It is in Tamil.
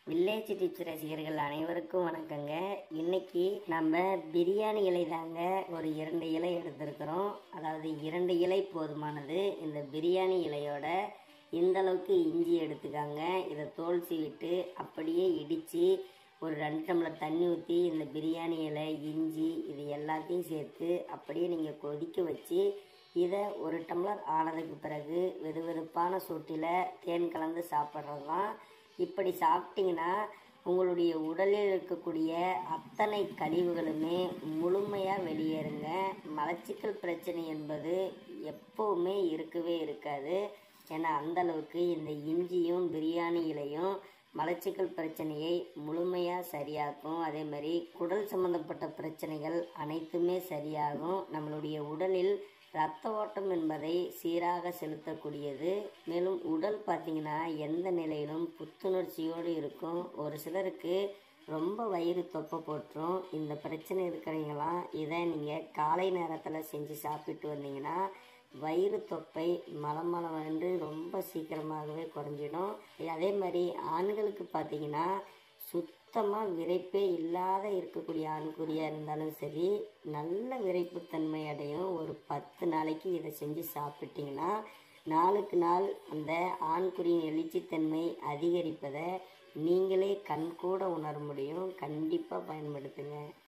வில்லேஜ் டிப்ஸ் ரசிகர்கள் அனைவருக்கும் வணக்கங்க இன்னைக்கு நம்ம பிரியாணி இலை தாங்க ஒரு இரண்டு இலை எடுத்திருக்கிறோம் அதாவது இரண்டு இலை போதுமானது இந்த பிரியாணி இலையோட இந்த அளவுக்கு இஞ்சி எடுத்துக்காங்க இதை தோல் சீவிட்டு அப்படியே இடித்து ஒரு ரெண்டு டம்ளர் தண்ணி ஊற்றி இந்த பிரியாணி இலை இஞ்சி இது எல்லாத்தையும் சேர்த்து அப்படியே நீங்கள் கொதிக்க வச்சு இதை ஒரு டம்ளர் ஆனதுக்கு பிறகு வெது வெதுப்பான சூட்டில் தேன் கலந்து சாப்பிட்றது தான் இப்படி சாப்பிட்டீங்கன்னா உங்களுடைய உடலில் இருக்கக்கூடிய அத்தனை கழிவுகளுமே முழுமையாக வெளியேறுங்க மலச்சிக்கல் பிரச்சனை என்பது எப்போவுமே இருக்கவே இருக்காது ஏன்னா அந்த அளவுக்கு இந்த இஞ்சியும் பிரியாணி இலையும் மலச்சிக்கல் பிரச்சனையை முழுமையாக சரியாக்கும் அதே மாதிரி குடல் சம்பந்தப்பட்ட பிரச்சனைகள் அனைத்துமே சரியாகும் நம்மளுடைய உடலில் இரத்த ஓட்டம் என்பதை சீராக செலுத்தக்கூடியது மேலும் உடல் பார்த்தீங்கன்னா எந்த நிலையிலும் புத்துணர்ச்சியோடு இருக்கும் ஒரு சிலருக்கு ரொம்ப வயிறு தொப்பை போட்டுரும் இந்த பிரச்சனை இருக்கிறவங்களாம் இதை நீங்கள் காலை நேரத்தில் செஞ்சு சாப்பிட்டு வந்தீங்கன்னா வயிறு தொப்பை மலமலம் வந்து ரொம்ப சீக்கிரமாகவே குறைஞ்சிடும் அதே மாதிரி ஆண்களுக்கு பார்த்தீங்கன்னா சுத்தமாக விரைப்பே இல்லாத இருக்கக்கூடிய ஆண்குறியாக இருந்தாலும் சரி நல்ல விரைப்புத்தன்மை அடையும் ஒரு பத்து நாளைக்கு இதை செஞ்சு சாப்பிட்டீங்கன்னா நாளுக்கு நாள் அந்த ஆண்குறியின் எழுச்சித்தன்மை அதிகரிப்பதை நீங்களே கண்கூட உணர முடியும் கண்டிப்பாக பயன்படுத்துங்க